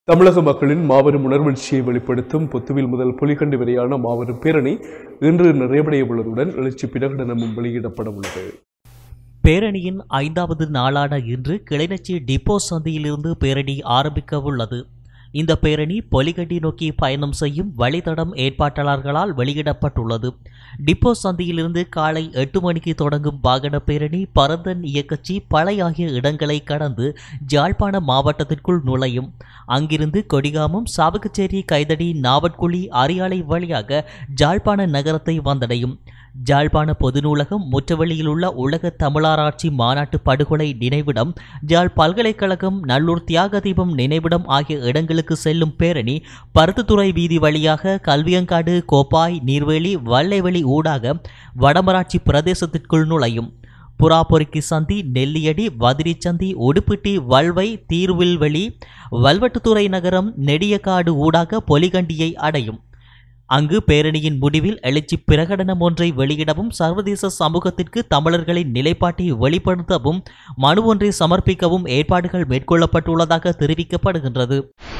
தமிழக மக்களின் மாபெரும் உணர்வெழுச்சியை வெளிப்படுத்தும் பொத்துவில் முதல் புலிகண்டி வரையான மாபெரும் பேரணி இன்று நிறைவடைய உள்ளதுடன் எழுச்சி பிரகடனமும் வெளியிடப்பட உள்ளது பேரணியின் ஐந்தாவது நாளான இன்று கிளிநொச்சி டிப்போ சந்தியிலிருந்து பேரணி ஆரம்பிக்க உள்ளது இந்த பேரணி பொலிகண்டி நோக்கி பயணம் செய்யும் வழித்தடம் ஏற்பாட்டாளர்களால் வெளியிடப்பட்டுள்ளது டிப்போ சந்தியிலிருந்து காலை எட்டு மணிக்கு தொடங்கும் வாகன பேரணி பரந்தன் இயக்கச்சி பளை ஆகிய இடங்களை கடந்து ஜாழ்ப்பாண மாவட்டத்திற்குள் நுழையும் அங்கிருந்து கொடிகாமம் சாவகச்சேரி கைதடி நாவட்குழி அரியாலை வழியாக ஜாழ்ப்பாண நகரத்தை வந்தடையும் ஜாழ்ப்பாண பொது நூலகம் முற்றவெளியில் உள்ள உலக தமிழாராய்ச்சி மாநாட்டு படுகொலை நினைவிடம் ஜாழ் பல்கலைக்கழகம் நல்லூர் தியாக தீபம் நினைவிடம் ஆகிய இடங்களுக்கு செல்லும் பேரணி பருத்துத்துறை வீதி வழியாக கல்வியங்காடு கோப்பாய் நீர்வேலி வல்லைவெளி ஊடாக வடமராட்சி பிரதேசத்திற்குள் நுழையும் புறாப்பொறுக்கி சந்தி நெல்லியடி வதிரிச்சந்தி உடுப்பிட்டி வல்வை தீர்வில்வெளி வல்வட்டுத்துறை நகரம் நெடியக்காடு ஊடாக பொலிகண்டியை அடையும் அங்கு பேரணியின் முடிவில் எழுச்சி பிரகடனம் ஒன்றை வெளியிடவும் சர்வதேச சமூகத்திற்கு தமிழர்களின் நிலைப்பாட்டை வெளிப்படுத்தவும் மனு ஒன்றை சமர்ப்பிக்கவும் ஏற்பாடுகள் மேற்கொள்ளப்பட்டுள்ளதாக தெரிவிக்கப்படுகின்றது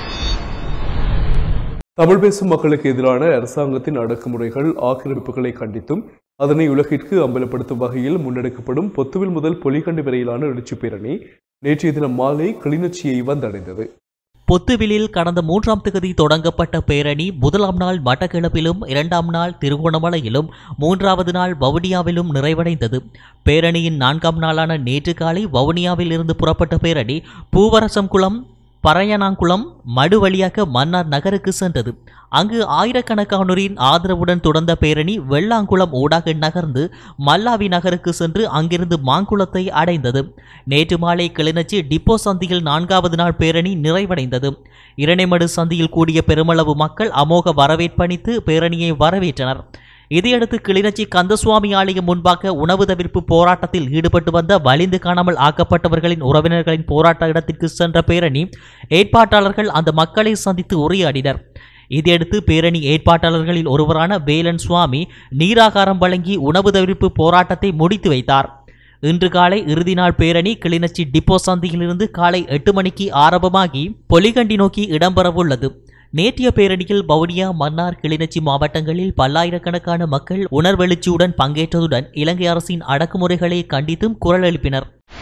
தமிழ் பேசும் மக்களுக்கு எதிரான அரசாங்கத்தின் அடக்குமுறைகள் ஆக்கிரமிப்புகளை கண்டித்தும் அதனை உலகிற்கு அம்பலப்படுத்தும் வகையில் முன்னெடுக்கப்படும் பொத்துவில் முதல் பொலிகண்டி வரையிலான எழுச்சி பேரணி நேற்றைய தினம் மாலை கிளிநொச்சியை வந்தடைந்தது பொத்துவிலில் கடந்த மூன்றாம் தேதி தொடங்கப்பட்ட பேரணி முதலாம் நாள் மட்டக்கிழப்பிலும் இரண்டாம் நாள் திருகோணமலையிலும் மூன்றாவது நாள் வவுனியாவிலும் நிறைவடைந்தது பேரணியின் நான்காம் நாளான நேற்று காலை வவுனியாவில் இருந்து புறப்பட்ட பேரணி பூவரசம்குளம் பறையனாங்குளம் மடு வழியாக மன்னார் நகருக்கு சென்றது அங்கு ஆயிரக்கணக்கானோரின் ஆதரவுடன் தொடர்ந்த பேரணி வெள்ளாங்குளம் ஊடாக நகர்ந்து மல்லாவி நகருக்கு சென்று அங்கிருந்து மாங்குளத்தை அடைந்தது நேற்று மாலை கிளிநொச்சி டிப்போ சந்தியில் நான்காவது நாள் பேரணி நிறைவடைந்தது இரணைமடு சந்தியில் கூடிய பெருமளவு மக்கள் அமோக வரவேற்பணித்து பேரணியை வரவேற்றனர் இதையடுத்து கிளிநொச்சி கந்தசுவாமி ஆலயம் முன்பாக உணவு தவிர்ப்பு போராட்டத்தில் ஈடுபட்டு வந்த வலிந்து காணாமல் ஆக்கப்பட்டவர்களின் உறவினர்களின் போராட்ட இடத்திற்கு சென்ற பேரணி ஏற்பாட்டாளர்கள் அந்த மக்களை சந்தித்து உரையாடினர் இதையடுத்து பேரணி ஏற்பாட்டாளர்களில் ஒருவரான வேலன் சுவாமி நீராகாரம் வழங்கி உணவு தவிர்ப்பு போராட்டத்தை முடித்து வைத்தார் இன்று காலை இறுதி நாள் பேரணி கிளிநொச்சி டிப்போ சந்தியிலிருந்து காலை எட்டு மணிக்கு ஆரம்பமாகி பொலிகண்டி நோக்கி இடம்பெறவுள்ளது நேற்றைய பேரணியில் வவுனியா மன்னார் கிளிநொச்சி மாவட்டங்களில் பல்லாயிரக்கணக்கான மக்கள் உணர்வெழுச்சியுடன் பங்கேற்றதுடன் இலங்கை அரசின் அடக்குமுறைகளை கண்டித்தும் குரல் எழுப்பினர்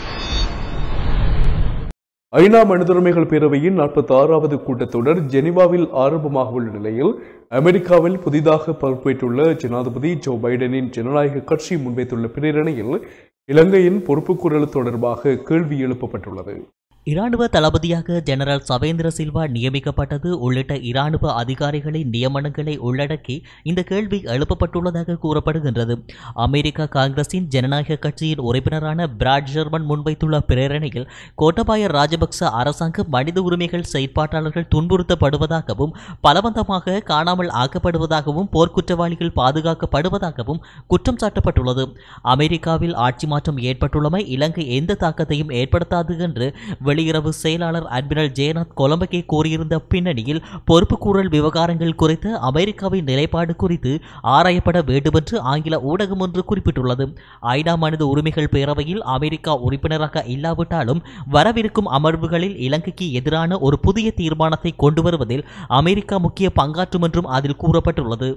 ஐநா மனிதுரிமைகள் பேரவையின் நாற்பத்தி ஆறாவது கூட்டத்தொடர் ஜெனீவாவில் ஆரம்பமாக உள்ள நிலையில் அமெரிக்காவில் புதிதாக பொறுப்பேற்றுள்ள ஜனாதிபதி ஜோ பைடனின் ஜனநாயக கட்சி முன்வைத்துள்ள பிரேரணையில் இலங்கையின் பொறுப்புக்கூறல் தொடர்பாக கேள்வி எழுப்பப்பட்டுள்ளது இராணுவ தளபதியாக ஜெனரல் சவேந்திர சில்வா நியமிக்கப்பட்டது உள்ளிட்ட இராணுவ அதிகாரிகளின் நியமனங்களை உள்ளடக்கி இந்த கேள்வி எழுப்பப்பட்டுள்ளதாக கூறப்படுகின்றது அமெரிக்க காங்கிரசின் ஜனநாயக கட்சியின் உறுப்பினரான பிராட் ஜெர்மன் முன்வைத்துள்ள பிரேரணையில் கோட்டபாய ராஜபக்ச அரசாங்கம் மனித உரிமைகள் செயற்பாட்டாளர்கள் துன்புறுத்தப்படுவதாகவும் பலவந்தமாக காணாமல் ஆக்கப்படுவதாகவும் போர்க்குற்றவாளிகள் பாதுகாக்கப்படுவதாகவும் குற்றம் சாட்டப்பட்டுள்ளது அமெரிக்காவில் ஆட்சி மாற்றம் ஏற்பட்டுள்ளமை இலங்கை எந்த தாக்கத்தையும் ஏற்படுத்தாது என்று வெளியுறவு செயலாளர் அட்மிரல் ஜெயநாத் கொலம்பகே கூறியிருந்த பின்னணியில் பொறுப்புக்கூறல் விவகாரங்கள் குறித்து அமெரிக்காவின் நிலைப்பாடு குறித்து ஆராயப்பட வேண்டுமென்று ஆங்கில ஊடகம் ஒன்று குறிப்பிட்டுள்ளது ஐநா மனித உரிமைகள் பேரவையில் அமெரிக்கா உறுப்பினராக இல்லாவிட்டாலும் வரவிருக்கும் அமர்வுகளில் இலங்கைக்கு எதிரான ஒரு புதிய தீர்மானத்தை கொண்டு வருவதில் அமெரிக்கா முக்கிய பங்காற்றும் என்றும் அதில் கூறப்பட்டுள்ளது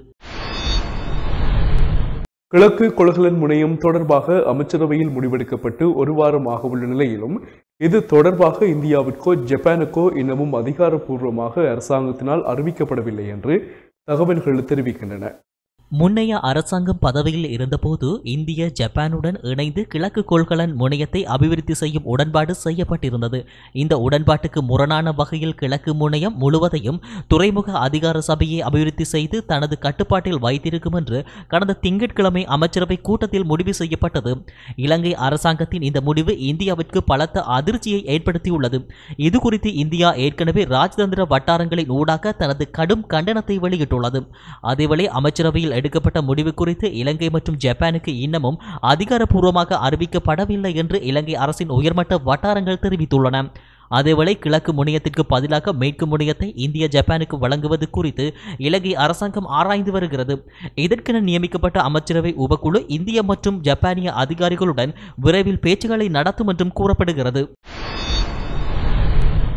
கிழக்கு கொள்கலன் முனையம் தொடர்பாக அமைச்சரவையில் முடிவெடுக்கப்பட்டு ஒரு வாரமாக உள்ள நிலையிலும் இது தொடர்பாக இந்தியாவிற்கோ ஜப்பானுக்கோ இன்னமும் அதிகாரப்பூர்வமாக அரசாங்கத்தினால் அறிவிக்கப்படவில்லை என்று தகவல்கள் தெரிவிக்கின்றன முன்னைய அரசாங்கம் பதவியில் இருந்தபோது இந்திய ஜப்பானுடன் இணைந்து கிழக்கு கொள்கலன் முனையத்தை அபிவிருத்தி செய்யும் உடன்பாடு செய்யப்பட்டிருந்தது இந்த உடன்பாட்டுக்கு முரணான வகையில் கிழக்கு முனையம் முழுவதையும் துறைமுக அதிகார சபையை அபிவிருத்தி செய்து தனது கட்டுப்பாட்டில் வைத்திருக்கும் என்று கடந்த திங்கட்கிழமை அமைச்சரவை கூட்டத்தில் முடிவு செய்யப்பட்டது இலங்கை அரசாங்கத்தின் இந்த முடிவு இந்தியாவிற்கு பலத்த அதிர்ச்சியை ஏற்படுத்தியுள்ளது இது குறித்து இந்தியா ஏற்கனவே ராஜதந்திர வட்டாரங்களின் ஊடாக தனது கடும் கண்டனத்தை வெளியிட்டுள்ளது அதேவேளை அமைச்சரவையில் எடுக்கப்பட்ட முடிவு குறித்து இலங்கை மற்றும் ஜப்பானுக்கு இன்னமும் அதிகாரப்பூர்வமாக அறிவிக்கப்படவில்லை என்று இலங்கை அரசின் உயர்மட்ட வட்டாரங்கள் தெரிவித்துள்ளன அதேவேளை கிழக்கு முனையத்திற்கு பதிலாக மேற்கு முனையத்தை இந்திய ஜப்பானுக்கு வழங்குவது குறித்து இலங்கை அரசாங்கம் ஆராய்ந்து வருகிறது இதற்கென நியமிக்கப்பட்ட அமைச்சரவை உபக்குழு இந்திய மற்றும் ஜப்பானிய அதிகாரிகளுடன் விரைவில் பேச்சுக்களை நடத்தும் என்றும் கூறப்படுகிறது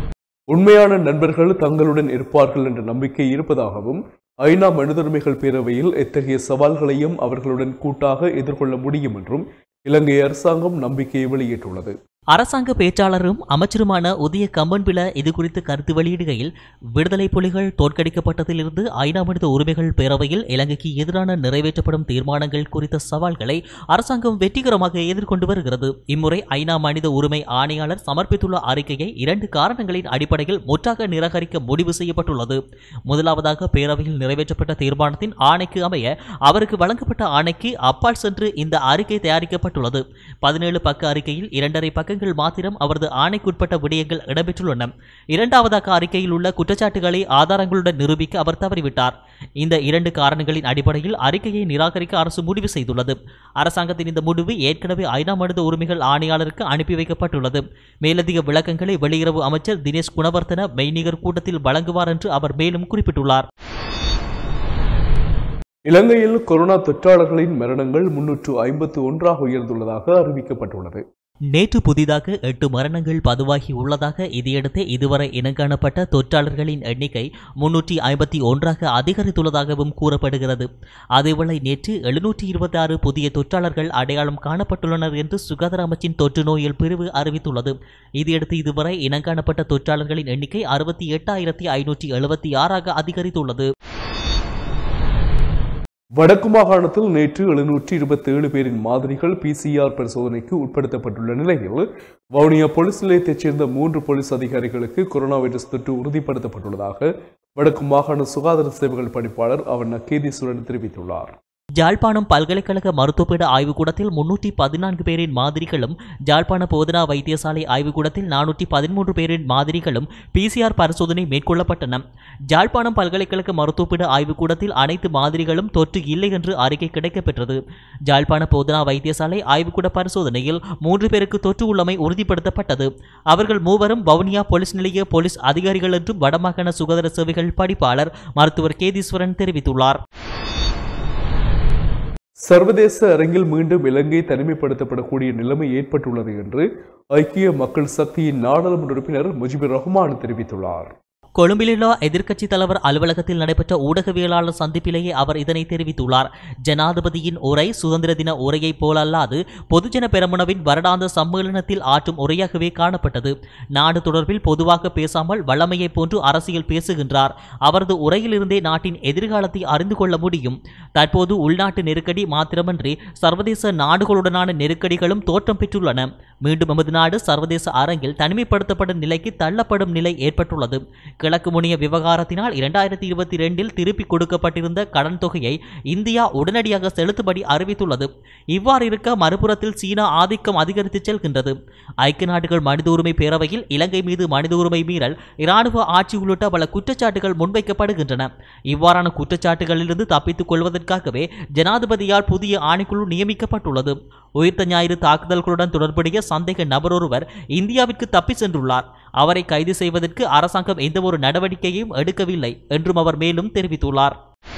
உண்மையான நண்பர்கள் தங்களுடன் இருப்பார்கள் என்ற நம்பிக்கை இருப்பதாகவும் ஐநா மனிதுரிமைகள் பேரவையில் எத்தகைய சவால்களையும் அவர்களுடன் கூட்டாக எதிர்கொள்ள முடியும் என்றும் இலங்கை அரசாங்கம் நம்பிக்கையை வெளியிட்டுள்ளது அரசாங்க பேச்சாளரும் அமைச்சருமான உதய கம்பன்பில இது குறித்து கருத்து வெளியிடுகையில் விடுதலை புலிகள் தோற்கடிக்கப்பட்டதிலிருந்து ஐநா மனித உரிமைகள் பேரவையில் இலங்கைக்கு எதிரான நிறைவேற்றப்படும் தீர்மானங்கள் குறித்த சவால்களை அரசாங்கம் வெற்றிகரமாக எதிர்கொண்டு வருகிறது இம்முறை ஐநா மனித உரிமை ஆணையாளர் சமர்ப்பித்துள்ள அறிக்கையை இரண்டு காரணங்களின் அடிப்படையில் முற்றாக நிராகரிக்க முடிவு செய்யப்பட்டுள்ளது முதலாவதாக பேரவையில் நிறைவேற்றப்பட்ட தீர்மானத்தின் ஆணைக்கு அமைய அவருக்கு வழங்கப்பட்ட ஆணைக்கு அப்பால் சென்று இந்த அறிக்கை தயாரிக்கப்பட்டுள்ளது பதினேழு பக்க அறிக்கையில் இரண்டரை பக்கங்கள் மாத்திரம் அவரது ஆணைக்குட்பட்ட விடயங்கள் இடம்பெற்றுள்ளன இரண்டாவதாக அறிக்கையில் உள்ள குற்றச்சாட்டுகளை ஆதாரங்களுடன் நிரூபிக்க அவர் தவறிவிட்டார் இந்த இரண்டு காரணங்களின் அடிப்படையில் அறிக்கையை நிராகரிக்க அரசு முடிவு செய்துள்ளது அரசாங்கத்தின் இந்த முடிவு ஏற்கனவே ஐநா மனித உரிமைகள் ஆணையாளருக்கு அனுப்பி வைக்கப்பட்டுள்ளது மேலதிக விளக்கங்களை வெளியுறவு அமைச்சர் தினேஷ் குணவர்த்தன மெய்நிகர் கூட்டத்தில் வழங்குவார் என்று அவர் மேலும் குறிப்பிட்டுள்ளார் இலங்கையில் கொரோனா தொற்றாளர்களின் மரணங்கள் முன்னூற்று ஐம்பத்து ஒன்றாக உயர்ந்துள்ளதாக அறிவிக்கப்பட்டுள்ளது நேற்று புதிதாக எட்டு மரணங்கள் பதிவாகி உள்ளதாக இதையடுத்து இதுவரை இனங்காணப்பட்ட தொற்றாளர்களின் எண்ணிக்கை முன்னூற்றி ஐம்பத்தி ஒன்றாக அதிகரித்துள்ளதாகவும் கூறப்படுகிறது அதேவேளை நேற்று எழுநூற்றி இருபத்தி ஆறு புதிய தொற்றாளர்கள் அடையாளம் காணப்பட்டுள்ளனர் என்று சுகாதார அமைச்சின் தொற்று நோயல் பிரிவு அறிவித்துள்ளது இதையடுத்து இதுவரை இனங்காணப்பட்ட தொற்றாளர்களின் எண்ணிக்கை அறுபத்தி எட்டாயிரத்தி ஐநூற்றி எழுபத்தி ஆறாக அதிகரித்துள்ளது வடக்கு மாகாணத்தில் நேற்று எழுநூற்றி இருபத்தி ஏழு பேரின் மாதிரிகள் பிசிஆர் பரிசோதனைக்கு உட்படுத்தப்பட்டுள்ள நிலையில் வவுனியா போலீஸ் நிலையத்தைச் சேர்ந்த மூன்று போலீஸ் அதிகாரிகளுக்கு கொரோனா வைரஸ் தொற்று உறுதிப்படுத்தப்பட்டுள்ளதாக வடக்கு மாகாண சுகாதார சேவைகள் பணிப்பாளர் அவர் நக்கேதீஸ்வரன் தெரிவித்துள்ளார் ஜாழ்ப்பாணம் பல்கலைக்கழக மருத்துவப்பீட ஆய்வுக்கூடத்தில் முன்னூற்றி பதினான்கு பேரின் மாதிரிகளும் ஜாழ்ப்பாண போதனா வைத்தியசாலை ஆய்வுக்கூடத்தில் நானூற்றி பதிமூன்று பேரின் மாதிரிகளும் பிசிஆர் பரிசோதனை மேற்கொள்ளப்பட்டன ஜாழ்ப்பாணம் பல்கலைக்கழக மருத்துவப்பீட ஆய்வுக்கூடத்தில் அனைத்து மாதிரிகளும் தொற்று இல்லை என்று அறிக்கை கிடைக்கப்பெற்றது ஜாழ்ப்பாண போதனா வைத்தியசாலை ஆய்வுக்கூட பரிசோதனையில் மூன்று பேருக்கு தொற்று உள்ளமை உறுதிப்படுத்தப்பட்டது அவர்கள் மூவரும் வவுனியா போலீஸ் நிலைய போலீஸ் அதிகாரிகள் என்றும் வடமாகாண சுகாதார சேவைகள் படிப்பாளர் மருத்துவர் கேதீஸ்வரன் தெரிவித்துள்ளார் சர்வதேச அரங்கில் மீண்டும் இலங்கை தனிமைப்படுத்தப்படக்கூடிய நிலைமை ஏற்பட்டுள்ளது என்று ஐக்கிய மக்கள் சக்தியின் நாடாளுமன்ற உறுப்பினர் முஜிபுர் ரஹ்மான் தெரிவித்துள்ளார் கொழும்பிலுள்ள எதிர்க்கட்சித் தலைவர் அலுவலகத்தில் நடைபெற்ற ஊடகவியலாளர் சந்திப்பிலேயே அவர் இதனை தெரிவித்துள்ளார் ஜனாதிபதியின் உரை சுதந்திர தின உரையைப் போலல்லாது பொதுஜன பெரமுனவின் வருடாந்த சம்மேளனத்தில் ஆற்றும் உரையாகவே காணப்பட்டது நாடு தொடர்பில் பொதுவாக பேசாமல் வல்லமையைப் போன்று அரசியல் பேசுகின்றார் அவரது உரையிலிருந்தே நாட்டின் எதிர்காலத்தை அறிந்து கொள்ள முடியும் தற்போது உள்நாட்டு நெருக்கடி மாத்திரமன்றி சர்வதேச நாடுகளுடனான நெருக்கடிகளும் தோற்றம் பெற்றுள்ளன மீண்டும் எமது நாடு சர்வதேச அரங்கில் தனிமைப்படுத்தப்படும் நிலைக்கு தள்ளப்படும் நிலை ஏற்பட்டுள்ளது கிழக்கு முனைய விவகாரத்தினால் இரண்டாயிரத்தி இருபத்தி ரெண்டில் திருப்பிக் கொடுக்கப்பட்டிருந்த கடன் தொகையை இந்தியா உடனடியாக செலுத்தும்படி அறிவித்துள்ளது இவ்வாறு இருக்க மறுபுறத்தில் சீனா ஆதிக்கம் அதிகரித்து செல்கின்றது ஐக்கிய நாடுகள் மனித உரிமை பேரவையில் இலங்கை மீது மனித உரிமை மீறல் இராணுவ ஆட்சி உள்ளிட்ட பல குற்றச்சாட்டுகள் முன்வைக்கப்படுகின்றன இவ்வாறான குற்றச்சாட்டுகளிலிருந்து தப்பித்துக் கொள்வதற்காகவே ஜனாதிபதியால் புதிய ஆணைக்குழு நியமிக்கப்பட்டுள்ளது உயிர்த்த ஞாயிறு தாக்குதல்களுடன் தொடர்புடைய சந்தேக நபர் ஒருவர் இந்தியாவிற்கு தப்பி சென்றுள்ளார் அவரை கைது செய்வதற்கு அரசாங்கம் எந்தவொரு நடவடிக்கையும் எடுக்கவில்லை என்றும் அவர் மேலும் தெரிவித்துள்ளார்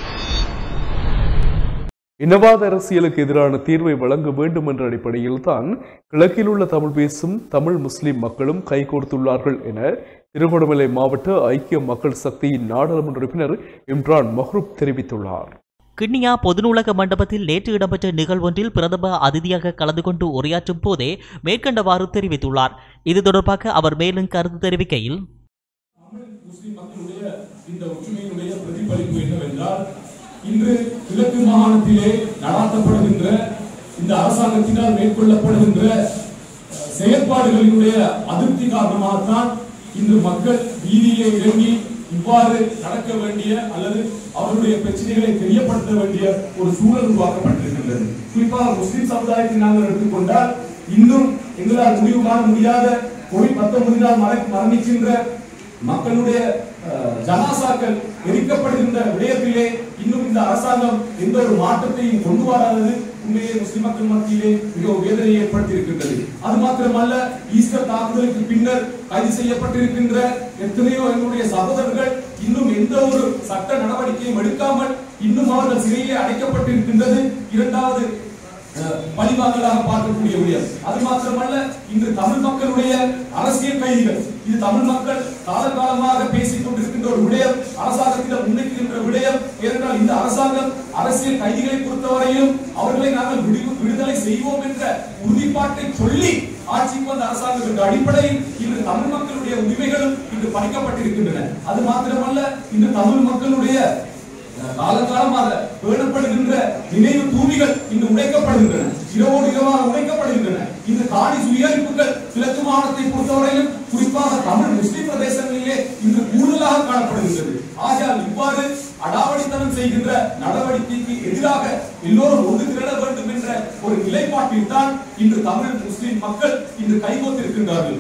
இனவாத அரசியலுக்கு எதிரான தீர்வை வழங்க வேண்டும் என்ற அடிப்படையில் தான் கிழக்கில் உள்ள தமிழ் பேசும் தமிழ் முஸ்லிம் மக்களும் கைகோர்த்துள்ளார்கள் என திருகோணமலை மாவட்ட ஐக்கிய மக்கள் சக்தியின் நாடாளுமன்ற உறுப்பினர் இம்ரான் மஹ்ரூப் தெரிவித்துள்ளார் கிண்ணியா பொது நூலக மண்டபத்தில் நேற்று இடம்பெற்ற நிகழ்வொன்றில் பிரதம அதிதியாக கலந்து கொண்டு உரையாற்றும் போதே மேற்கண்டவாறு தெரிவித்துள்ளார் இது தொடர்பாக அவர் மேலும் கருத்து தெரிவிக்கையில் முஸ்லிம் மக்களுடைய இந்த ஒற்றுமையினுடைய பிரதிபலிப்பு என்னவென்றால் இன்று கிழக்கு மாகாணத்திலே நடாத்தப்படுகின்ற இந்த அரசாங்கத்தினால் மேற்கொள்ளப்படுகின்ற அஹ், செயற்பாடுகளினுடைய அதிருப்தி காரணமாகத்தான் இன்று மக்கள் வீதியிலே இறங்கி இவ்வாறு நடக்க வேண்டிய அல்லது அவருடைய பிரச்சனைகளை தெரியப்படுத்த வேண்டிய ஒரு சூழல் உருவாக்கப்பட்டிருக்கின்றது குறிப்பாக முஸ்லிம் சமுதாயத்தை நாங்கள் எடுத்துக்கொண்டால் இன்னும் எங்களால் முடிவு காண முடியாத கோவிட் பத்தொன்பதினால் மரணிக்கின்ற மக்களுடைய அஹ், ஜனாசாக்கள் எரிக்கப்படுகின்ற விடயத்திலே இன்னும் இந்த அரசாங்கம் எந்த ஒரு மாற்றத்தையும் கொண்டு வராதது உண்மையே முஸ்லிம் மக்கள் மத்தியிலே மிகவும் வேதனையை ஏற்படுத்தியிருக்கின்றது அது மாத்திரமல்ல ஈஸ்டர் தாக்குதலுக்கு பின்னர் கைது செய்யப்பட்டிருக்கின்ற எத்தனையோ எங்களுடைய சகோதரர்கள் இன்னும் எந்த ஒரு சட்ட நடவடிக்கையும் எடுக்காமல் இன்னும் அவர்கள் சிறையிலே அடைக்கப்பட்டிருக்கின்றது இரண்டாவது அஹ், பழிவாங்கலாக பார்க்கக்கூடிய விடயம் அது மாத்திரமல்ல இன்று தமிழ் மக்களுடைய அரசியல் கைதிகள் இது தமிழ் மக்கள் காலகாலமாக பேசிக் கொண்டிருக்கின்ற ஒரு விடயம் அரசாங்கத்திடம் முன்வைக்கின்ற விடயம் ஏனென்றால் இந்த அரசாங்கம் அரசியல் கைதிகளை பொறுத்தவரையிலும் அவர்களை நாங்கள் விடு- விடுதலை செய்வோம் என்ற உறுதிப்பாட்டை சொல்லி ஆட்சிக்கு வந்த அரசாங்கம் என்ற அடிப்படையில் இன்று தமிழ் மக்களுடைய உரிமைகளும் இன்று பறிக்கப்பட்டிருக்கின்றன அது மாத்திரமல்ல இன்று தமிழ் மக்களுடைய காலகாலமாக பேணப்படுகின்ற நினைவு தூவிகள் இன்று உடைக்கப்படுகின்றன இரவோடு இரவாக உடைக்கப்படுகின்றன இந்த காணி சுயரிப்புகள் கிழக்கு மாகாணத்தை பொறுத்தவரையிலும் குறிப்பாக தமிழ் முஸ்லிம் பிரதேசங்களிலே இன்று கூடுதலாக காணப்படுகின்றது ஆகையால் இவ்வாறு அடாவடித்தனம் செய்கின்ற நடவடிக்கைக்கு எதிராக எல்லோரும் ஒன்று திரள வேண்டும் என்ற ஒரு நிலைப்பாட்டில் தான் இன்று தமிழ் முஸ்லிம் மக்கள் இன்று கைகோத்திருக்கின்றார்கள்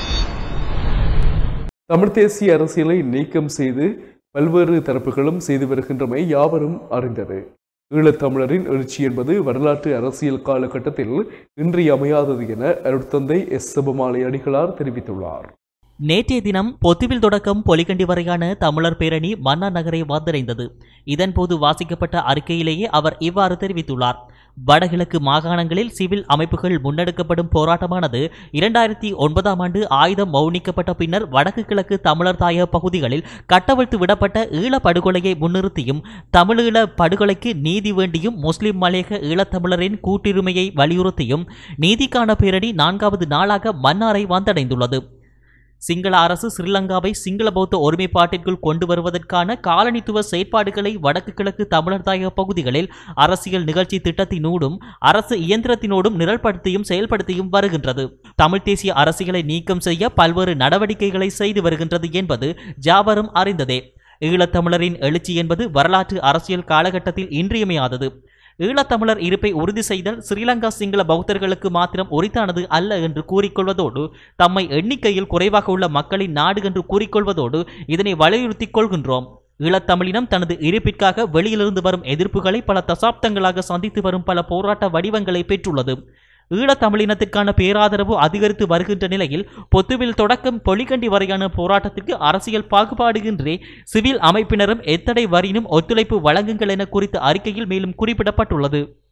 தமிழ் தேசிய அரசியலை நீக்கம் செய்து பல்வேறு தரப்புகளும் செய்து வருகின்றமை யாவரும் அறிந்தது ஈழத்தமிழரின் எழுச்சி என்பது வரலாற்று அரசியல் காலகட்டத்தில் இன்றியமையாதது என அருட்தந்தை எஸ் சிவமாலை அடிகளார் தெரிவித்துள்ளார் நேற்றைய தினம் பொத்துவில் தொடக்கம் பொலிகண்டி வரையான தமிழர் பேரணி மன்னா நகரை வந்தடைந்தது இதன்போது வாசிக்கப்பட்ட அறிக்கையிலேயே அவர் இவ்வாறு தெரிவித்துள்ளார் வடகிழக்கு மாகாணங்களில் சிவில் அமைப்புகள் முன்னெடுக்கப்படும் போராட்டமானது இரண்டாயிரத்தி ஒன்பதாம் ஆண்டு ஆயுதம் மௌனிக்கப்பட்ட பின்னர் வடக்கு கிழக்கு தமிழர் தாய பகுதிகளில் கட்டவிழ்த்து விடப்பட்ட ஈழ படுகொலையை முன்னிறுத்தியும் தமிழீழ படுகொலைக்கு நீதி வேண்டியும் முஸ்லிம் மலையக ஈழத்தமிழரின் கூட்டுரிமையை வலியுறுத்தியும் நீதிக்கான பேரணி நான்காவது நாளாக மன்னாரை வந்தடைந்துள்ளது சிங்கள அரசு ஸ்ரீலங்காவை சிங்கள பௌத்த ஒருமைப்பாட்டிற்குள் கொண்டு வருவதற்கான காலனித்துவ செயற்பாடுகளை வடக்கு கிழக்கு தமிழர் தாயக பகுதிகளில் அரசியல் நிகழ்ச்சி திட்டத்தினூடும் அரசு இயந்திரத்தினோடும் நிரல்படுத்தியும் செயல்படுத்தியும் வருகின்றது தமிழ் தேசிய அரசியலை நீக்கம் செய்ய பல்வேறு நடவடிக்கைகளை செய்து வருகின்றது என்பது ஜாவரும் அறிந்ததே ஈழத்தமிழரின் எழுச்சி என்பது வரலாற்று அரசியல் காலகட்டத்தில் இன்றியமையாதது ஈழத்தமிழர் இருப்பை உறுதி செய்தல் ஸ்ரீலங்கா சிங்கள பௌத்தர்களுக்கு மாத்திரம் உரித்தானது அல்ல என்று கூறிக்கொள்வதோடு தம்மை எண்ணிக்கையில் குறைவாக உள்ள மக்களின் நாடு என்று கூறிக்கொள்வதோடு இதனை வலியுறுத்திக் கொள்கின்றோம் ஈழத்தமிழினம் தனது இருப்பிற்காக வெளியிலிருந்து வரும் எதிர்ப்புகளை பல தசாப்தங்களாக சந்தித்து வரும் பல போராட்ட வடிவங்களை பெற்றுள்ளது ஈழத்தமிழினத்திற்கான பேராதரவு அதிகரித்து வருகின்ற நிலையில் பொத்துவில் தொடக்கம் பொலிகண்டி வரையான போராட்டத்திற்கு அரசியல் பாகுபாடுகின்றே சிவில் அமைப்பினரும் எத்தடை வரினும் ஒத்துழைப்பு வழங்குங்கள் என குறித்த அறிக்கையில் மேலும் குறிப்பிடப்பட்டுள்ளது